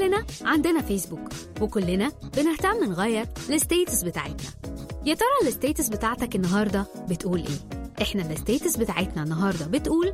كلنا عندنا فيسبوك وكلنا بنهتم نغير الستيتس بتاعتنا يا ترى الستيتس بتاعتك النهارده بتقول ايه احنا الستيتس بتاعتنا النهارده بتقول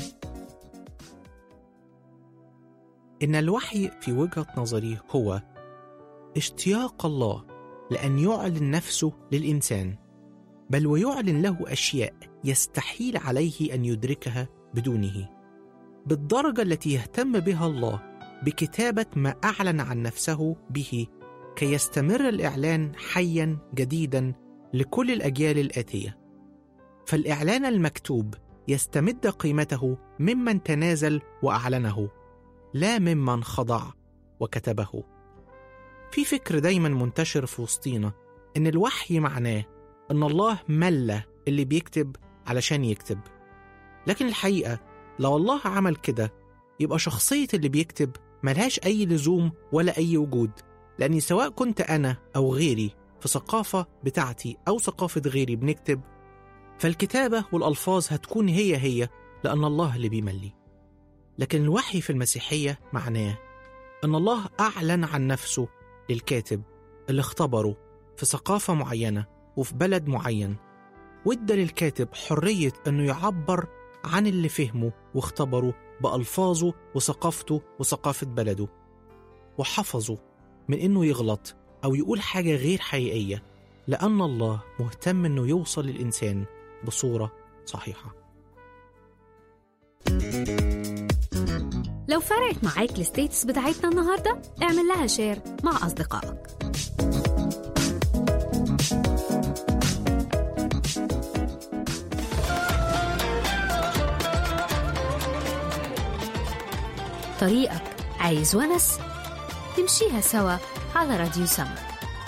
إن الوحي في وجهة نظري هو اشتياق الله لأن يعلن نفسه للإنسان بل ويعلن له أشياء يستحيل عليه أن يدركها بدونه بالدرجة التي يهتم بها الله بكتابة ما أعلن عن نفسه به كي يستمر الإعلان حيا جديدا لكل الأجيال الآتية فالإعلان المكتوب يستمد قيمته ممن تنازل وأعلنه لا ممن خضع وكتبه في فكر دايما منتشر في وسطينا ان الوحي معناه ان الله ملى اللي بيكتب علشان يكتب لكن الحقيقه لو الله عمل كده يبقى شخصيه اللي بيكتب ملهاش اي لزوم ولا اي وجود لاني سواء كنت انا او غيري في ثقافه بتاعتي او ثقافه غيري بنكتب فالكتابه والالفاظ هتكون هي هي لان الله اللي بيملي لكن الوحي في المسيحية معناه أن الله أعلن عن نفسه للكاتب اللي اختبره في ثقافة معينة وفي بلد معين وادى للكاتب حرية أنه يعبر عن اللي فهمه واختبره بألفاظه وثقافته وثقافة بلده وحفظه من أنه يغلط أو يقول حاجة غير حقيقية لأن الله مهتم أنه يوصل للإنسان بصورة صحيحة لو فرقت معاك الستيتس بتاعتنا النهارده اعمل لها شير مع اصدقائك طريقك عايز ونس تمشيها سوا على راديو سما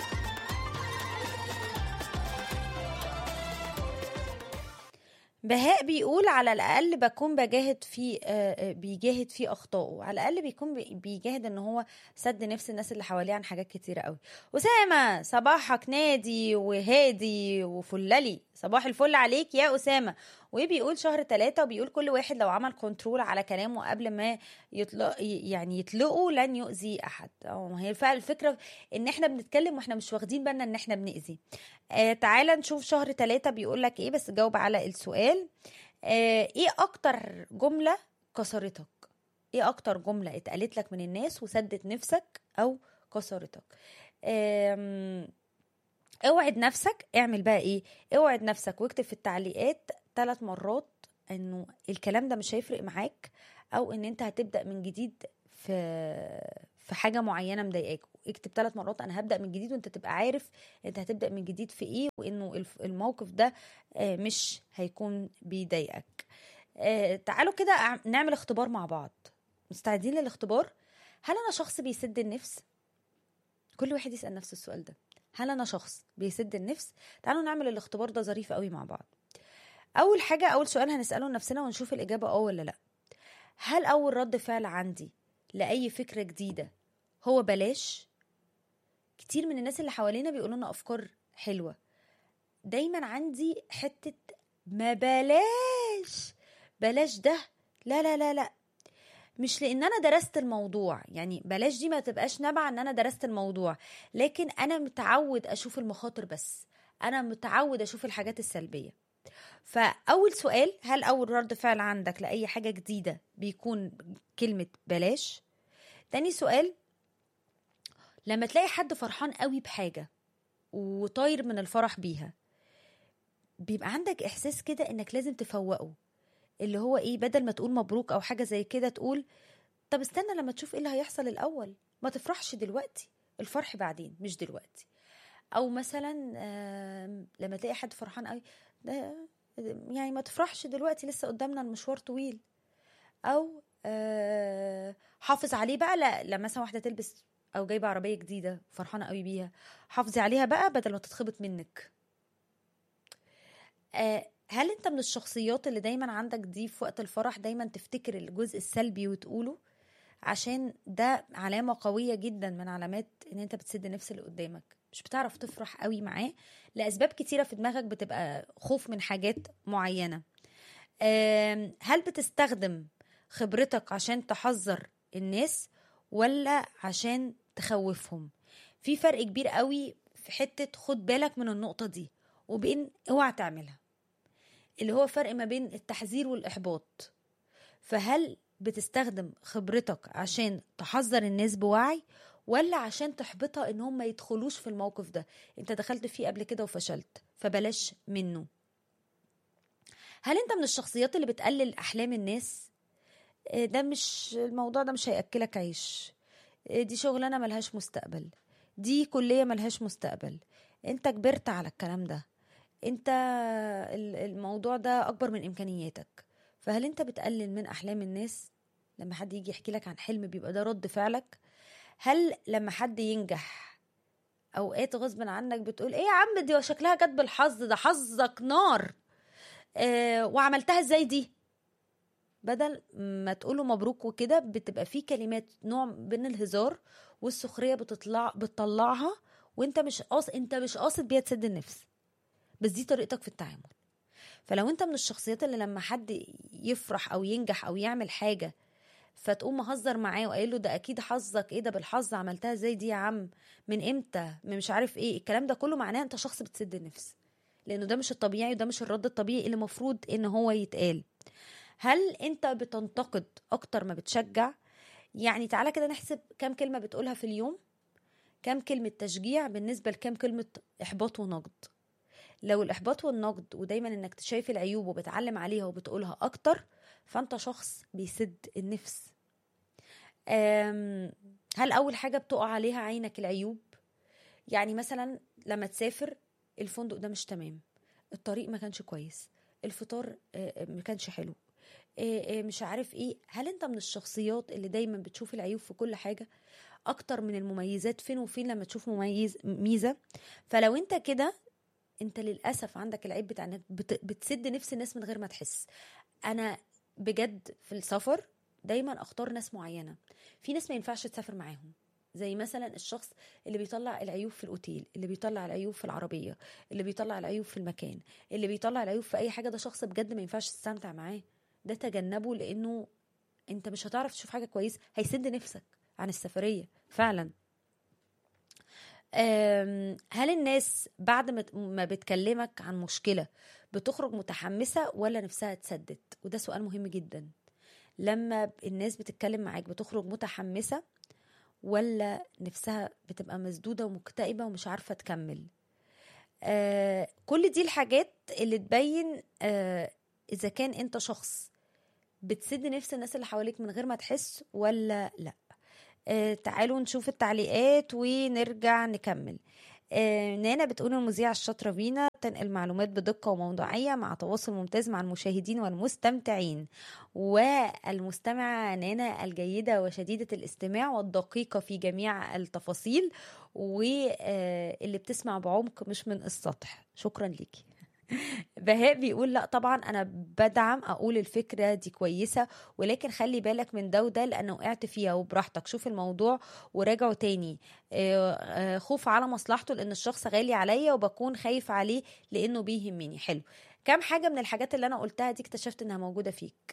بهاء بيقول على الاقل بكون بجاهد في آه، آه، بيجاهد في اخطائه على الاقل بيكون بي- بيجاهد ان هو سد نفس الناس اللي حواليه عن حاجات كتيره قوي اسامه صباحك نادي وهادي وفللي صباح الفل عليك يا اسامه وبيقول شهر ثلاثة وبيقول كل واحد لو عمل كنترول على كلامه قبل ما يطلق يعني يطلقه لن يؤذي احد أو هي فعلا الفكره ان احنا بنتكلم واحنا مش واخدين بالنا ان احنا بنأذي آه تعالى نشوف شهر ثلاثة بيقول لك ايه بس جاوب على السؤال آه ايه اكتر جملة كسرتك ايه اكتر جملة اتقالت لك من الناس وسدت نفسك او كسرتك آم، اوعد نفسك اعمل بقى ايه اوعد نفسك واكتب في التعليقات ثلاث مرات انه الكلام ده مش هيفرق معاك او ان انت هتبدا من جديد في في حاجه معينه مضايقاك اكتب ثلاث مرات انا هبدا من جديد وانت تبقى عارف انت هتبدا من جديد في ايه وانه الف- الموقف ده آه، مش هيكون بيضايقك آه، تعالوا كده أع- نعمل اختبار مع بعض مستعدين للاختبار هل انا شخص بيسد النفس كل واحد يسال نفسه السؤال ده هل انا شخص بيسد النفس تعالوا نعمل الاختبار ده ظريف قوي مع بعض اول حاجه اول سؤال هنساله لنفسنا ونشوف الاجابه اه ولا لا هل اول رد فعل عندي لاي فكره جديده هو بلاش كتير من الناس اللي حوالينا بيقولوا لنا افكار حلوه دايما عندي حته ما بلاش بلاش ده لا لا لا لا مش لان انا درست الموضوع يعني بلاش دي ما تبقاش نابعه ان انا درست الموضوع لكن انا متعود اشوف المخاطر بس انا متعود اشوف الحاجات السلبيه فاول سؤال هل اول رد فعل عندك لاي حاجه جديده بيكون كلمه بلاش تاني سؤال لما تلاقي حد فرحان قوي بحاجه وطاير من الفرح بيها بيبقى عندك احساس كده انك لازم تفوقه اللي هو ايه بدل ما تقول مبروك او حاجه زي كده تقول طب استنى لما تشوف ايه اللي هيحصل الاول ما تفرحش دلوقتي الفرح بعدين مش دلوقتي او مثلا آم، لما تلاقي حد فرحان قوي ده يعني ما تفرحش دلوقتي لسه قدامنا المشوار طويل او آه، حافظ عليه بقى لا, لا مثلا واحده تلبس او جايبه عربيه جديده فرحانه قوي بيها حافظي عليها بقى بدل ما تتخبط منك آه، هل انت من الشخصيات اللي دايما عندك دي في وقت الفرح دايما تفتكر الجزء السلبي وتقوله عشان ده علامة قوية جدا من علامات ان انت بتسد نفس اللي قدامك مش بتعرف تفرح قوي معاه لأسباب كتيرة في دماغك بتبقى خوف من حاجات معينة آم، هل بتستخدم خبرتك عشان تحذر الناس ولا عشان تخوفهم في فرق كبير قوي في حتة خد بالك من النقطة دي وبين اوعى تعملها اللي هو فرق ما بين التحذير والإحباط فهل بتستخدم خبرتك عشان تحذر الناس بوعي ولا عشان تحبطها ان هم ما يدخلوش في الموقف ده انت دخلت فيه قبل كده وفشلت فبلاش منه هل انت من الشخصيات اللي بتقلل احلام الناس آه، ده مش الموضوع ده مش هياكلك عيش آه، دي شغلانه ملهاش مستقبل دي كليه ملهاش مستقبل انت كبرت على الكلام ده انت ال- الموضوع ده اكبر من امكانياتك فهل انت بتقلل من احلام الناس لما حد يجي يحكي لك عن حلم بيبقى ده رد فعلك هل لما حد ينجح اوقات غصب عنك بتقول ايه يا عم دي شكلها جت بالحظ ده حظك نار آه وعملتها ازاي دي بدل ما تقوله مبروك وكده بتبقى في كلمات نوع من الهزار والسخريه بتطلع بتطلعها وانت مش قاصد انت مش قاصد بيها تسد النفس بس دي طريقتك في التعامل فلو انت من الشخصيات اللي لما حد يفرح او ينجح او يعمل حاجه فتقوم مهزر معاه وقايل له ده اكيد حظك ايه ده بالحظ عملتها ازاي دي يا عم من امتى من مش عارف ايه الكلام ده كله معناه انت شخص بتسد النفس لانه ده مش الطبيعي وده مش الرد الطبيعي اللي المفروض ان هو يتقال هل انت بتنتقد اكتر ما بتشجع يعني تعالى كده نحسب كام كلمه بتقولها في اليوم كام كلمه تشجيع بالنسبه لكام كلمه احباط ونقد لو الاحباط والنقد ودايما انك شايف العيوب وبتعلم عليها وبتقولها اكتر فانت شخص بيسد النفس أم، هل اول حاجه بتقع عليها عينك العيوب يعني مثلا لما تسافر الفندق ده مش تمام الطريق ما كانش كويس الفطار آه، آه، ما كانش حلو آه، آه، مش عارف ايه هل انت من الشخصيات اللي دايما بتشوف العيوب في كل حاجه اكتر من المميزات فين وفين لما تشوف مميز ميزه فلو انت كده انت للاسف عندك العيب بتاع انك بت- بتسد نفس الناس من غير ما تحس انا بجد في السفر دايما اختار ناس معينه في ناس ما ينفعش تسافر معاهم زي مثلا الشخص اللي بيطلع العيوب في الاوتيل اللي بيطلع العيوب في العربيه اللي بيطلع العيوب في المكان اللي بيطلع العيوب في اي حاجه ده شخص بجد ما ينفعش تستمتع معاه ده تجنبه لانه انت مش هتعرف تشوف حاجه كويسه هيسد نفسك عن السفريه فعلا أم، هل الناس بعد ما- ما بتكلمك عن مشكله بتخرج متحمسه ولا نفسها تسدد وده سؤال مهم جدا لما الناس بتتكلم معاك بتخرج متحمسه ولا نفسها بتبقى مسدوده ومكتئبه ومش عارفه تكمل آه كل دي الحاجات اللي تبين آه اذا كان انت شخص بتسد نفس الناس اللي حواليك من غير ما تحس ولا لا آه تعالوا نشوف التعليقات ونرجع نكمل آه نانا بتقول المذيعة الشاطرة فينا تنقل معلومات بدقة وموضوعية مع تواصل ممتاز مع المشاهدين والمستمتعين والمستمعة نانا الجيدة وشديدة الاستماع والدقيقة في جميع التفاصيل واللي بتسمع بعمق مش من السطح شكرا ليكي بهاء بيقول لا طبعا انا بدعم اقول الفكره دي كويسه ولكن خلي بالك من ده وده لانه وقعت فيها وبراحتك شوف الموضوع وراجعه تاني آه، آه، خوف على مصلحته لان الشخص غالي عليا وبكون خايف عليه لانه بيهمني حلو كام حاجه من الحاجات اللي انا قلتها دي اكتشفت انها موجوده فيك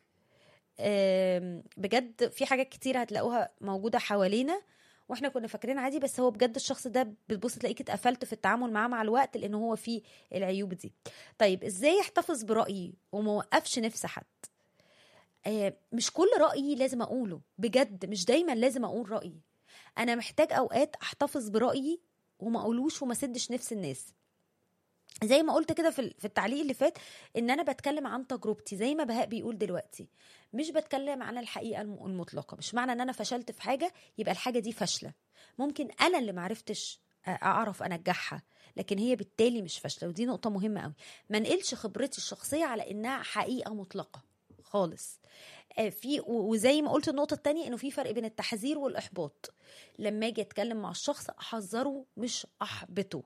آم، بجد في حاجات كتير هتلاقوها موجوده حوالينا واحنا كنا فاكرين عادي بس هو بجد الشخص ده بتبص تلاقيك اتقفلت في التعامل معاه مع الوقت لان هو فيه العيوب دي طيب ازاي احتفظ برايي وما اوقفش نفس حد آه، مش كل رايي لازم اقوله بجد مش دايما لازم اقول رايي انا محتاج اوقات احتفظ برايي وما اقولوش وما سدش نفس الناس زي ما قلت كده في ال- في التعليق اللي فات ان انا بتكلم عن تجربتي زي ما بهاء بيقول دلوقتي مش بتكلم عن الحقيقه الم- المطلقه مش معنى ان انا فشلت في حاجه يبقى الحاجه دي فاشله ممكن انا اللي معرفتش أ- اعرف انجحها لكن هي بالتالي مش فاشله ودي نقطه مهمه قوي ما نقلش خبرتي الشخصيه على انها حقيقه مطلقه خالص آه، في و- وزي ما قلت النقطه التانية انه في فرق بين التحذير والاحباط لما اجي اتكلم مع الشخص احذره مش احبطه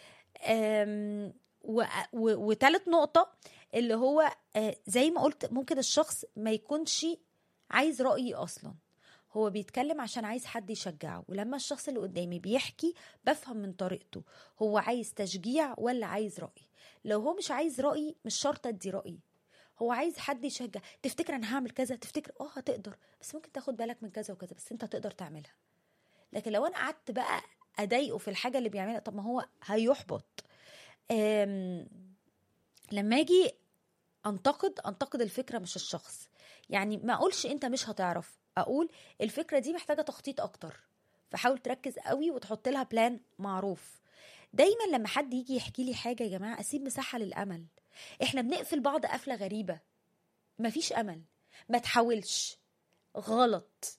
آم، و- و- وتالت نقطة اللي هو آه، زي ما قلت ممكن الشخص ما يكونش عايز رأيي أصلا هو بيتكلم عشان عايز حد يشجعه ولما الشخص اللي قدامي بيحكي بفهم من طريقته هو عايز تشجيع ولا عايز رأي لو هو مش عايز رأيي مش شرط ادي رأيي هو عايز حد يشجع تفتكر انا هعمل كذا تفتكر اه هتقدر بس ممكن تاخد بالك من كذا وكذا بس انت هتقدر تعملها لكن لو انا قعدت بقى اضايقه في الحاجه اللي بيعملها طب ما هو هيحبط أم... لما اجي انتقد انتقد الفكره مش الشخص يعني ما اقولش انت مش هتعرف اقول الفكره دي محتاجه تخطيط اكتر فحاول تركز قوي وتحط لها بلان معروف دايما لما حد يجي يحكي لي حاجه يا جماعه اسيب مساحه للامل احنا بنقفل بعض قفله غريبه مفيش امل ما تحاولش غلط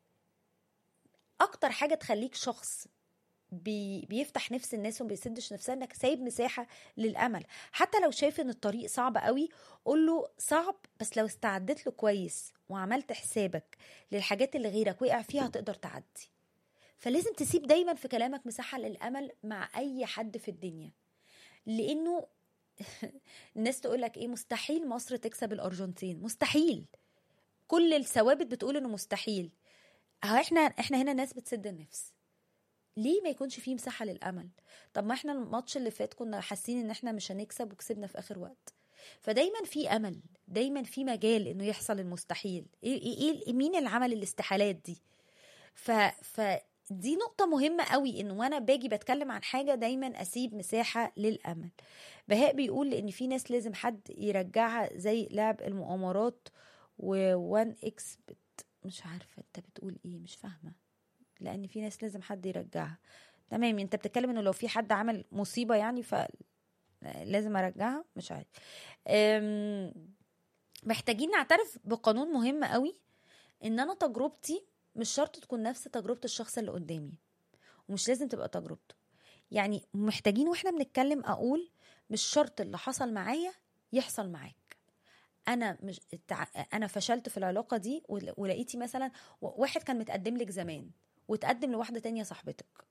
اكتر حاجه تخليك شخص بي بيفتح نفس الناس وما بيسدش نفسها انك سايب مساحه للامل حتى لو شايف ان الطريق صعب قوي قول له صعب بس لو استعدت له كويس وعملت حسابك للحاجات اللي غيرك وقع فيها هتقدر تعدي فلازم تسيب دايما في كلامك مساحه للامل مع اي حد في الدنيا لانه الناس تقول لك ايه مستحيل مصر تكسب الارجنتين مستحيل كل الثوابت بتقول انه مستحيل اهو احنا احنا هنا ناس بتسد النفس ليه ما يكونش فيه مساحه للامل طب ما احنا الماتش اللي فات كنا حاسين ان احنا مش هنكسب وكسبنا في اخر وقت فدايما في امل دايما في مجال انه يحصل المستحيل ايه ايه, إيه مين اللي عمل الاستحالات دي ف ف دي نقطة مهمة قوي انه وانا باجي بتكلم عن حاجة دايما اسيب مساحة للامل بهاء بيقول ان في ناس لازم حد يرجعها زي لعب المؤامرات ووان اكس بت مش عارفة انت بتقول ايه مش فاهمة لان في ناس لازم حد يرجعها تمام انت بتتكلم انه لو في حد عمل مصيبة يعني ف لازم ارجعها مش عارف أم... محتاجين نعترف بقانون مهم قوي ان انا تجربتي مش شرط تكون نفس تجربة الشخص اللي قدامي ومش لازم تبقى تجربته يعني محتاجين واحنا بنتكلم اقول مش شرط اللي حصل معايا يحصل معاك انا مش انا فشلت في العلاقه دي ولقيتي مثلا واحد كان متقدم لك زمان وتقدم لواحده تانية صاحبتك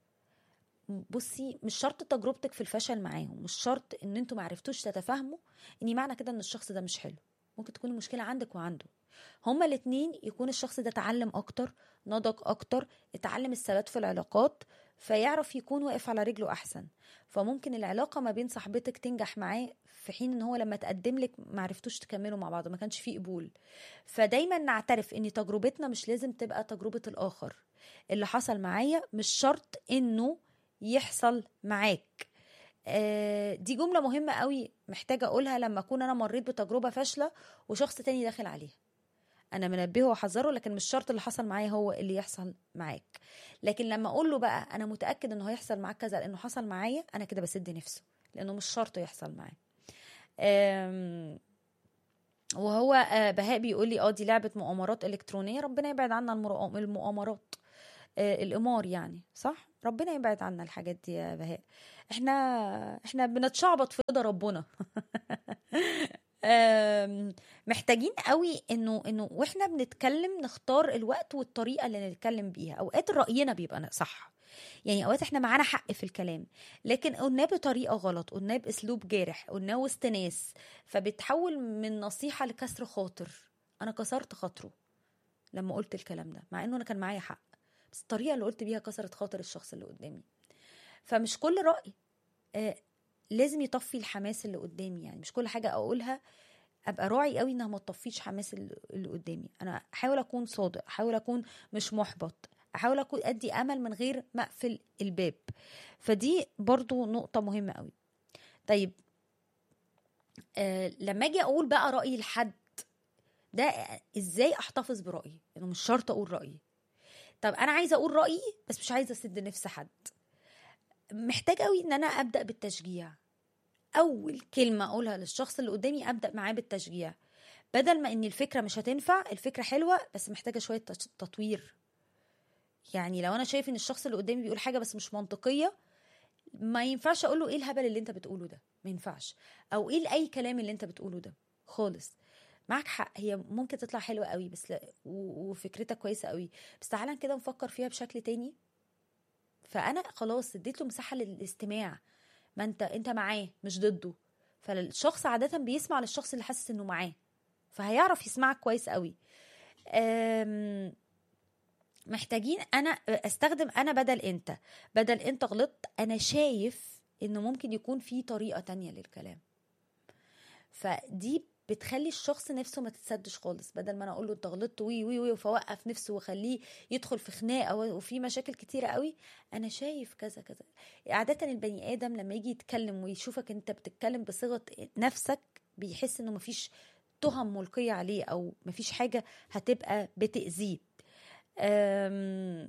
بصي مش شرط تجربتك في الفشل معاهم مش شرط ان انتوا معرفتوش تتفاهموا ان معنى كده ان الشخص ده مش حلو ممكن تكون المشكله عندك وعنده هما الاتنين يكون الشخص ده اتعلم اكتر نضج اكتر اتعلم الثبات في العلاقات فيعرف يكون واقف على رجله احسن فممكن العلاقه ما بين صاحبتك تنجح معاه في حين ان هو لما تقدم لك ما عرفتوش تكملوا مع بعض ما كانش فيه قبول فدايما نعترف ان تجربتنا مش لازم تبقى تجربه الاخر اللي حصل معايا مش شرط انه يحصل معاك آه دي جمله مهمه قوي محتاجه اقولها لما اكون انا مريت بتجربه فاشله وشخص تاني داخل عليها انا منبهه واحذره لكن مش شرط اللي حصل معايا هو اللي يحصل معاك لكن لما اقول له بقى انا متاكد انه هيحصل معاك كذا لانه حصل معايا انا كده بسد نفسه لانه مش شرط يحصل معايا وهو بهاء بيقول لي اه دي لعبه مؤامرات الكترونيه ربنا يبعد عنا المؤامرات القمار يعني صح ربنا يبعد عنا الحاجات دي يا بهاء احنا احنا بنتشعبط في رضا ربنا محتاجين قوي انه انه واحنا بنتكلم نختار الوقت والطريقه اللي نتكلم بيها اوقات راينا بيبقى صح يعني اوقات احنا معانا حق في الكلام لكن قلناه بطريقه غلط قلناه باسلوب جارح قلناه وسط ناس فبتحول من نصيحه لكسر خاطر انا كسرت خاطره لما قلت الكلام ده مع انه انا كان معايا حق بس الطريقه اللي قلت بيها كسرت خاطر الشخص اللي قدامي فمش كل راي آه لازم يطفي الحماس اللي قدامي يعني مش كل حاجه اقولها ابقى راعي قوي انها ما تطفيش حماس اللي قدامي انا احاول اكون صادق احاول اكون مش محبط احاول اكون ادي امل من غير ما اقفل الباب فدي برضو نقطه مهمه قوي طيب آه لما اجي اقول بقى رايي لحد ده ازاي احتفظ برايي انه مش شرط اقول رايي طب انا عايزه اقول رايي بس مش عايزه اسد نفس حد محتاج قوي ان انا ابدا بالتشجيع اول كلمه اقولها للشخص اللي قدامي ابدا معاه بالتشجيع بدل ما ان الفكره مش هتنفع الفكره حلوه بس محتاجه شويه تطوير يعني لو انا شايف ان الشخص اللي قدامي بيقول حاجه بس مش منطقيه ما ينفعش اقول له ايه الهبل اللي انت بتقوله ده ما ينفعش او ايه اي كلام اللي انت بتقوله ده خالص معك حق هي ممكن تطلع حلوه قوي بس لا وفكرتك كويسه قوي بس تعالى كده نفكر فيها بشكل تاني فانا خلاص اديت له مساحه للاستماع ما انت انت معاه مش ضده فالشخص عاده بيسمع للشخص اللي حاسس انه معاه فهيعرف يسمعك كويس قوي محتاجين انا استخدم انا بدل انت بدل انت غلطت انا شايف انه ممكن يكون في طريقه تانية للكلام فدي بتخلي الشخص نفسه ما تتسدش خالص بدل ما انا اقول له انت غلطت وي وي وي فوقف نفسه واخليه يدخل في خناقه وفي مشاكل كتيره قوي انا شايف كذا كذا عاده البني ادم لما يجي يتكلم ويشوفك انت بتتكلم بصيغه نفسك بيحس انه مفيش تهم ملقيه عليه او مفيش حاجه هتبقى بتاذيه أم،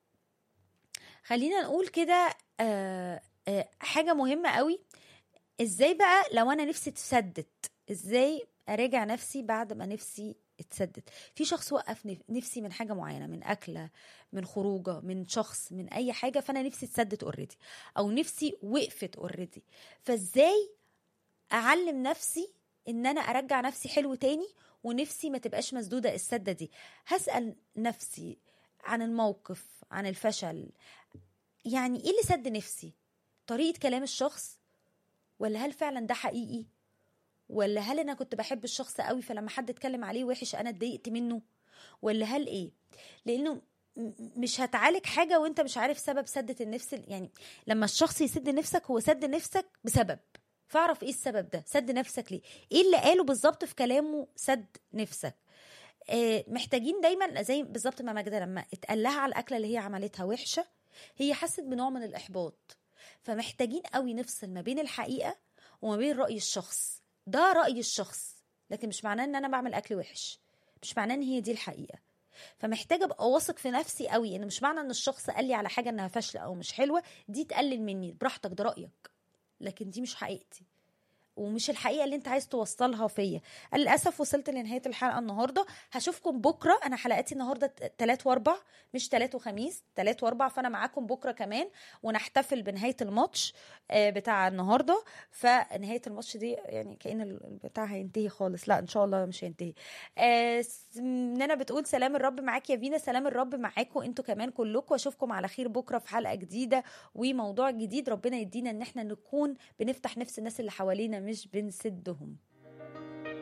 خلينا نقول كده آه، آه، حاجه مهمه قوي ازاي بقى لو انا نفسي اتسدت ازاي اراجع نفسي بعد ما نفسي اتسدت في شخص وقف نف- نفسي من حاجه معينه من اكله من خروجه من شخص من اي حاجه فانا نفسي اتسدت اوريدي او نفسي وقفت اوريدي فازاي اعلم نفسي ان انا ارجع نفسي حلو تاني ونفسي ما تبقاش مسدوده السده دي هسال نفسي عن الموقف عن الفشل يعني ايه اللي سد نفسي طريقه كلام الشخص ولا هل فعلا ده حقيقي ولا هل انا كنت بحب الشخص قوي فلما حد اتكلم عليه وحش انا اتضايقت منه ولا هل ايه لانه م- مش هتعالج حاجه وانت مش عارف سبب سدة النفس يعني لما الشخص يسد نفسك هو سد نفسك بسبب فاعرف ايه السبب ده سد نفسك ليه ايه اللي قاله بالظبط في كلامه سد نفسك آه، محتاجين دايما زي بالظبط ما ماجده لما اتقال لها على الاكله اللي هي عملتها وحشه هي حست بنوع من الاحباط فمحتاجين قوي نفصل ما بين الحقيقه وما بين راي الشخص ده راي الشخص لكن مش معناه ان انا بعمل اكل وحش مش معناه ان هي دي الحقيقه فمحتاجه ابقى واثق في نفسي قوي ان مش معنى ان الشخص قال لي على حاجه انها فاشله او مش حلوه دي تقلل مني براحتك ده رايك لكن دي مش حقيقتي ومش الحقيقه اللي انت عايز توصلها فيا للاسف وصلت لنهايه الحلقه النهارده هشوفكم بكره انا حلقاتي النهارده تلات واربع مش تلات وخميس تلات واربع فانا معاكم بكره كمان ونحتفل بنهايه الماتش آه، بتاع النهارده فنهايه الماتش دي يعني كأن البتاع هينتهي خالص لا ان شاء الله مش هينتهي آه، س- مننا بتقول سلام الرب معاك يا فينا سلام الرب معاكم انتوا كمان كلكم واشوفكم على خير بكره في حلقه جديده وموضوع جديد ربنا يدينا ان احنا نكون بنفتح نفس الناس اللي حوالينا مش بنسدهم